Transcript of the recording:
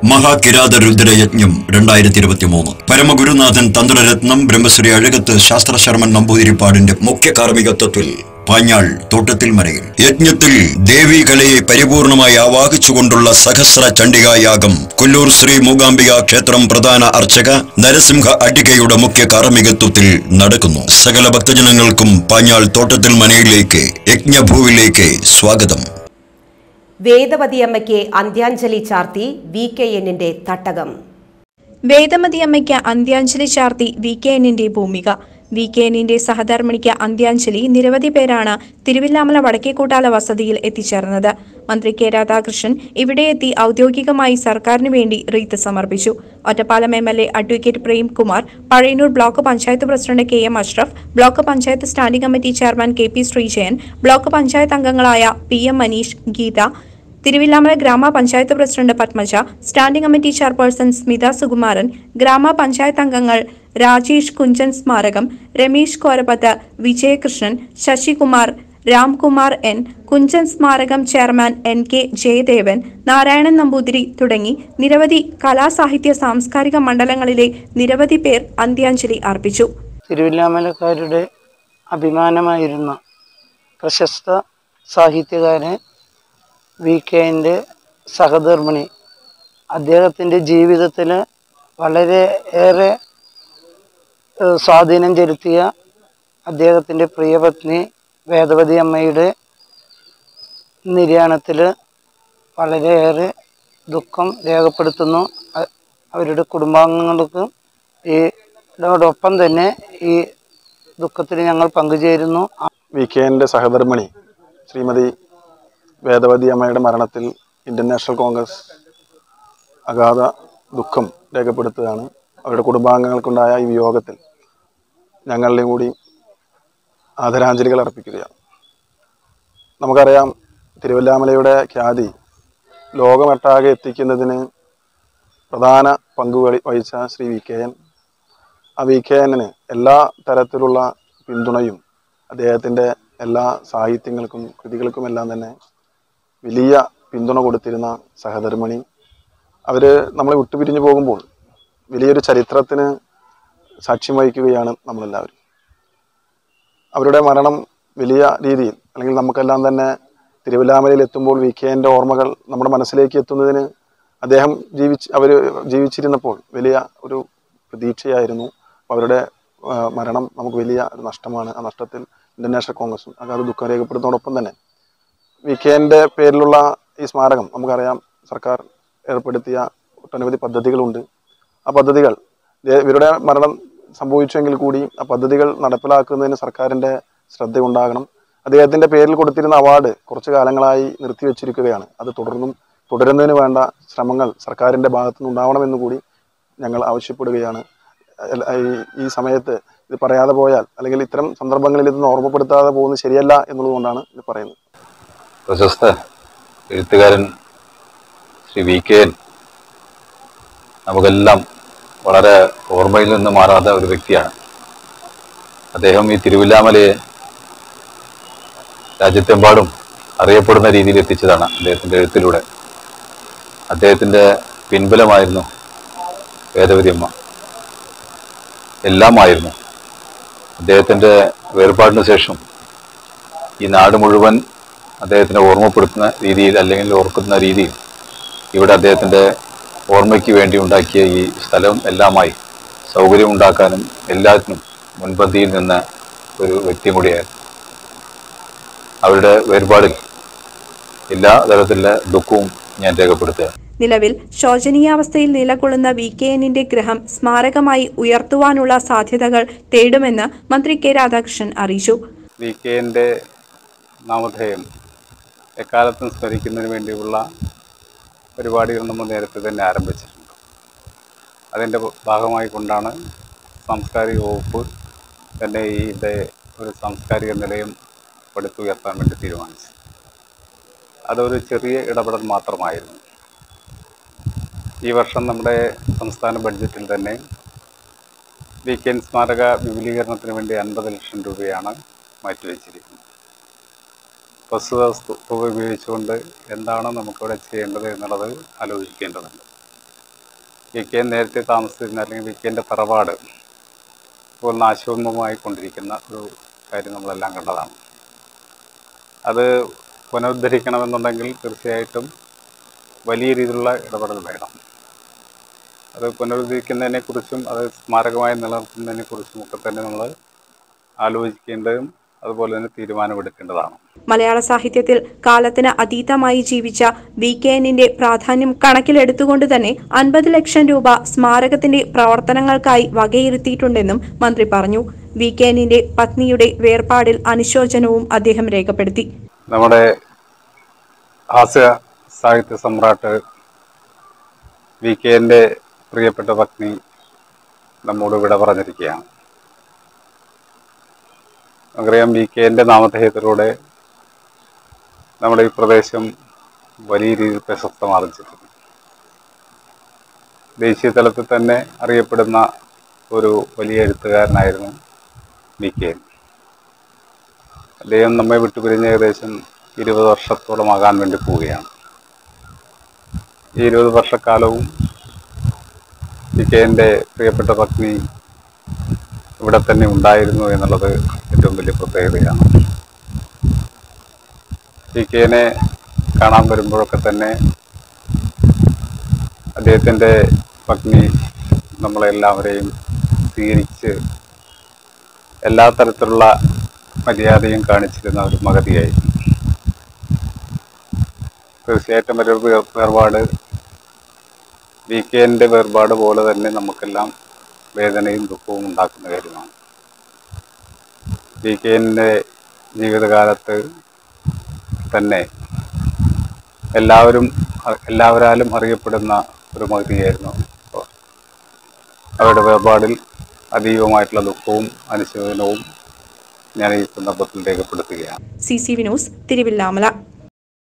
മഹാകിരാത രുദ്രയജ്ഞം രണ്ടായിരത്തി ഇരുപത്തി മൂന്ന് പരമഗുരുനാഥൻ തന്ത്രരത്നം ബ്രഹ്മശ്രീ അഴകത്ത് ശാസ്ത്രശർമ്മൻ നമ്പൂതിരിപ്പാടിന്റെ മുഖ്യ കാർമ്മികത്വത്തിൽ പാഞ്ഞാൾ തോട്ടത്തിൽ മരയിൽ യജ്ഞത്തിൽ ദേവീ കലയെ പരിപൂർണമായി ആവാഹിച്ചുകൊണ്ടുള്ള സഹസ്ര ചണ്ഡികായാഗം കൊല്ലൂർ ശ്രീ മൂകാംബിക ക്ഷേത്രം പ്രധാന അർച്ചക നരസിംഹ അടികയുടെ മുഖ്യ കാർമ്മികത്വത്തിൽ നടക്കുന്നു സകല ഭക്തജനങ്ങൾക്കും പാഞ്ഞാൾ തോട്ടത്തിൽ മനയിലേക്ക് യജ്ഞഭൂവിലേക്ക് സ്വാഗതം വേദവതിയമ്മയ്ക്ക് അന്ത്യാഞ്ജലി ചാർത്തി വി കെ എന്നിന്റെ തട്ടകം വേദമതി അമ്മയ്ക്ക് അന്ത്യാഞ്ജലി ചാർത്തി വി കെ എന്നിന്റെ ഭൂമിക വി കെ എന്നിന്റെ സഹധർമ്മിണിക്ക് അന്ത്യാഞ്ജലി നിരവധി പേരാണ് തിരുവില്ലാമല വടക്കേക്കൂട്ടാല വസതിയിൽ എത്തിച്ചേർന്നത് മന്ത്രി കെ രാധാകൃഷ്ണൻ ഇവിടെ എത്തി ഔദ്യോഗികമായി സർക്കാരിന് വേണ്ടി റീത്ത് സമർപ്പിച്ചു Ottapalam M L A advocate Premkumar Pazhayannur block panchayat president K M Ashraf block panchayat standing committee chairman K P Sreejayan block panchayat അംഗങ്ങളായ പി എം മനീഷ് ഗീത തിരുവില്ലാമല ഗ്രാമപഞ്ചായത്ത് president Padmaja standing committee chairperson Smitha Sukumaran ഗ്രാമപഞ്ചായത്ത് അംഗങ്ങൾ രാജേഷ് കുഞ്ചൻ സ്മാരകം രമേശ് കോരപത്ത് വിജയകൃഷ്ണൻ ശശികുമാർ രാംകുമാർ എൻ കുഞ്ചൻ സ്മാരകം chairman N K Jayadevan Narayanan Namboothiri തുടങ്ങി നിരവധി കലാസാഹിത്യ സാംസ്കാരിക മണ്ഡലങ്ങളിലെ നിരവധി പേർ അന്ത്യാഞ്ജലി അർപ്പിച്ചു തിരുവില്ലാമലക്കാരുടെ അഭിമാനമായിരുന്ന പ്രശസ്ത സാഹിത്യകാരൻ വി കെൻ്റെ സഹധർമ്മിണി അദ്ദേഹത്തിൻ്റെ ജീവിതത്തിൽ വളരെ ഏറെ ഏഹ്, സ്വാധീനം ചെലുത്തിയ അദ്ദേഹത്തിൻ്റെ പ്രിയപത്നി വേദവതി അമ്മയുടെ നിര്യാണത്തിൽ വളരെയേറെ ദുഃഖം രേഖപ്പെടുത്തുന്നു അ- അവരുടെ കുടുംബാംഗങ്ങൾക്ക് ഈ ഇതോടൊപ്പം തന്നെ ഈ ദുഃഖത്തിൽ ഞങ്ങൾ പങ്കുചേരുന്നു വി കെ എൻ്റെ സഹധർമ്മിണി ശ്രീമതി വേദവതി അമ്മയുടെ മരണത്തിൽ ഇന്ത്യൻ നാഷണൽ കോൺഗ്രസ് അഗാധ ദുഃഖം രേഖപ്പെടുത്തുകയാണ് അവരുടെ കുടുംബാംഗങ്ങൾക്കുണ്ടായ ഈ വിയോഗത്തിൽ ഞങ്ങളുടെയും കൂടി ആദരാഞ്ജലികൾ അർപ്പിക്കുകയാണ് നമുക്കറിയാം തിരുവല്ലാമലയുടെ ഖ്യാതി ലോകമൊട്ടാകെ എത്തിക്കുന്നതിന് പ്രധാന പങ്ക് വഹി- വഹിച്ച ശ്രീ വി കെ എൻ ആ വി കെ എന്നിന് എല്ലാ തരത്തിലുള്ള പിന്തുണയും അദ്ദേഹത്തിൻ്റെ എല്ലാ സാഹിത്യങ്ങൾക്കും കൃതികൾക്കുമെല്ലാം തന്നെ വലിയ പിന്തുണ കൊടുത്തിരുന്ന സഹധർമ്മിണി അവർ നമ്മളെ വിട്ടുപിരിഞ്ഞു പോകുമ്പോൾ വലിയൊരു ചരിത്രത്തിന് സാക്ഷ്യം വഹിക്കുകയാണ് നമ്മളെല്ലാവരും അവരുടെ മരണം വലിയ രീതിയിൽ അല്ലെങ്കിൽ നമുക്കെല്ലാം തന്നെ തിരുവല്ലാമലയിൽ എത്തുമ്പോൾ വി കെ എൻ്റെ ഓർമ്മകൾ നമ്മുടെ മനസ്സിലേക്ക് എത്തുന്നതിന് അദ്ദേഹം ജീവിച്ച് അവർ ജീവിച്ചിരുന്നപ്പോൾ വലിയ ഒരു പ്രതീക്ഷയായിരുന്നു അവരുടെ ആ, മരണം നമുക്ക് വലിയ ഒരു നഷ്ടമാണ് ആ നഷ്ടത്തിൽ ഇന്ത്യൻ നാഷണൽ കോൺഗ്രസും അത് ദുഃഖം രേഖപ്പെടുത്തുന്നതോടൊപ്പം തന്നെ വി കെ എൻ്റെ പേരിലുള്ള ഈ സ്മാരകം നമുക്കറിയാം സർക്കാർ ഏർപ്പെടുത്തിയ ഒട്ടനവധി പദ്ധതികളുണ്ട് ആ പദ്ധതികൾ ദേ- ഇവരുടെ മരണം സംഭവിച്ചെങ്കിൽ കൂടി ആ പദ്ധതികൾ നടപ്പിലാക്കുന്നതിന് സർക്കാരിൻ്റെ ശ്രദ്ധയുണ്ടാകണം അദ്ദേഹത്തിൻ്റെ പേരിൽ കൊടുത്തിരുന്ന അവാർഡ് കുറച്ചു കാലങ്ങളായി നിർത്തിവെച്ചിരിക്കുകയാണ് അത് തുടർന്നും തുടരുന്നതിന് വേണ്ട ശ്രമങ്ങൾ സർക്കാരിൻ്റെ ഭാഗത്തു നിന്നുണ്ടാവണമെന്ന് കൂടി ഞങ്ങൾ ആവശ്യപ്പെടുകയാണ് അല്ല, ഈ- ഈ സമയത്ത് ഇത് പറയാതെ പോയാൽ അല്ലെങ്കിൽ ഇത്തരം സന്ദർഭങ്ങളിൽ ഇതൊന്നും ഓർമ്മപ്പെടുത്താതെ പോകുന്നത് ശരിയല്ല എന്നുള്ളതുകൊണ്ടാണ് ഇത് പറയുന്നത് പ്രശസ്ത എഴുത്തുകാരൻ ശ്രീ വി കെ എൻ നമുക്കെല്ലാം വളരെ ഓർമ്മയിൽ നിന്ന് മാറാത്ത ഒരു വ്യക്തിയാണ് അദ്ദേഹം ഈ തിരുവില്ലാമലയെ രാജ്യത്തെമ്പാടും അറിയപ്പെടുന്ന രീതിയിൽ എത്തിച്ചതാണ് അദ്ദേഹത്തിൻ്റെ എഴുത്തിലൂടെ അദ്ദേഹത്തിൻ്റെ പിൻബലമായിരുന്നു വേദവതി അമ്മ എല്ലാമായിരുന്നു അദ്ദേഹത്തിൻ്റെ വേർപാടിന് ശേഷം ഈ നാട് മുഴുവൻ അദ്ദേഹത്തിനെ ഓർമ്മപ്പെടുത്തുന്ന രീതിയിൽ അല്ലെങ്കിൽ ഓർക്കുന്ന രീതിയിൽ ഇവിടെ അദ്ദേഹത്തിൻ്റെ ഓർമ്മയ്ക്ക് വേണ്ടി ഉണ്ടാക്കിയ ഈ സ്ഥലം എല്ലാമായി സൗകര്യം ഉണ്ടാക്കാനും എല്ലാത്തിനും മുൻപന്തിയിൽ നിന്ന ഒരു വ്യക്തി കൂടിയായിരുന്നു അവരുടെ വേർപാടിൽ എല്ലാ തരത്തിലുള്ള ദുഃഖവും ഞാൻ രേഖപ്പെടുത്തുകയാണ് നിലവിൽ ശോചനീയാവസ്ഥയിൽ നിലകൊള്ളുന്ന വി കെ എന്നിന്റെ ഗ്രഹം സ്മാരകമായി ഉയർത്തുവാനുള്ള സാധ്യതകൾ തേടുമെന്ന് മന്ത്രി കെ രാധാകൃഷ്ണൻ അറിയിച്ചു വി കെൻ്റെ നാമധേയം എക്കാലത്തും സ്മരിക്കുന്നതിന് വേണ്ടിയുള്ള പരിപാടികൾ നമ്മൾ നേരത്തെ തന്നെ ആരംഭിച്ചിട്ടുണ്ട് അതിൻ്റെ ഭാഗമായി കൊണ്ടാണ് സാംസ്കാരിക വകുപ്പ് തന്നെ ഈ ഇത് ഒരു സാംസ്കാരിക നിലയം പടുത്തുയർത്താൻ വേണ്ടി തീരുമാനിച്ചത് അതൊരു ചെറിയ ഇടപെടൽ മാത്രമായിരുന്നു ഈ വർഷം നമ്മുടെ സംസ്ഥാന ബഡ്ജറ്റിൽ തന്നെ വീക്കെൻഡ് സ്മാരക വിപുലീകരണത്തിന് വേണ്ടി അൻപത് ലക്ഷം രൂപയാണ് മാറ്റിവെച്ചിരിക്കുന്നത് പ്രസ്തുത സ്തു- തുക ഉപയോഗിച്ചുകൊണ്ട് എന്താണ് നമുക്കിവിടെ ചെയ്യേണ്ടത് എന്നുള്ളത് ആലോചിക്കേണ്ടതുണ്ട് വി കെ നേരത്തെ താമസിച്ചിരുന്ന അല്ലെങ്കിൽ വി കെൻ്റെ തറവാട് ഇപ്പോൾ നാശോന്മുഖമായി കൊണ്ടിരിക്കുന്ന ഒരു കാര്യം നമ്മളെല്ലാം കണ്ടതാണ് അത് പുനരുദ്ധരിക്കണമെന്നുണ്ടെങ്കിൽ തീർച്ചയായിട്ടും വലിയ രീതിയിലുള്ള ഇടപെടൽ വേണം അത് പുനരുദ്ധരിക്കുന്നതിനെക്കുറിച്ചും അത് സ്മാരകമായി നിലനിർത്തുന്നതിനെക്കുറിച്ചും ഒക്കെ തന്നെ നമ്മൾ ആലോചിക്കേണ്ടതും അതുപോലെ തന്നെ തീരുമാനമെടുക്കേണ്ടതാണ് മലയാള സാഹിത്യത്തിൽ കാലത്തിന് അതീതമായി ജീവിച്ച വി കെ എന്നിന്റെ പ്രാധാന്യം കണക്കിലെടുത്തുകൊണ്ട് തന്നെ അൻപത് ലക്ഷം രൂപ സ്മാരകത്തിന്റെ പ്രവർത്തനങ്ങൾക്കായി വകയിരുത്തിയിട്ടുണ്ടെന്നും മന്ത്രി പറഞ്ഞു വി കെ എന്നിന്റെ പത്നിയുടെ വേർപാടിൽ അനുശോചനവും അദ്ദേഹം രേഖപ്പെടുത്തി നമ്മുടെ ഹാസ്യ സാഹിത്യ സമ്രാട്ട് വി കെൻ്റെ പ്രിയപ്പെട്ട പത്നി നമ്മോട് വിട പറഞ്ഞിരിക്കുകയാണ് നമുക്കറിയാം വി കെൻ്റെ നാമധേയത്തിലൂടെ നമ്മുടെ ഈ പ്രദേശം വലിയ രീതിയിൽ പ്രശസ്തം ആർജിച്ചിട്ടുണ്ട് ദേശീയ തലത്തിൽ തന്നെ അറിയപ്പെടുന്ന ഒരു വലിയ എഴുത്തുകാരനായിരുന്നു വി കെ അദ്ദേഹം നമ്മെ വിട്ടുപിരിഞ്ഞ് ഏകദേശം ഇരുപത് വർഷത്തോളമാകാൻ വേണ്ടി പോവുകയാണ് ഈ ഇരുപത് വർഷക്കാലവും വി കെൻ്റെ പ്രിയപ്പെട്ട പത്നി ഇവിടെ തന്നെ ഉണ്ടായിരുന്നു എന്നുള്ളത് ഏറ്റവും വലിയ പ്രത്യേകതയാണ് വി കെനെ കാണാൻ വരുമ്പോഴൊക്കെ തന്നെ അദ്ദേഹത്തിൻ്റെ പത്നി നമ്മളെല്ലാവരെയും സ്വീകരിച്ച് എല്ലാ തരത്തിലുള്ള മര്യാദയും കാണിച്ചിരുന്ന ഒരു മഹതിയായിരുന്നു തീർച്ചയായിട്ടും ഒരു വേർ- വേർപാട് വി കെൻ്റെ വേർപാട് പോലെ തന്നെ നമുക്കെല്ലാം വേദനയും ദുഃഖവും ഉണ്ടാക്കുന്ന കാര്യമാണ് വി കെൻ്റെ ജീവിതകാലത്ത് തന്നെ എല്ലാവരും എല്ലാവരാലും അറിയപ്പെടുന്ന ഒരു മഹതിയായിരുന്നു അവർ. അവരുടെ വേർപാടിൽ അതീവമായിട്ടുള്ള ദുഃഖവും അനുശോചനവും ഞാൻ ഈ സന്ദർഭത്തിൽ രേഖപ്പെടുത്തുകയാണ് C C V news Thiruvilwamala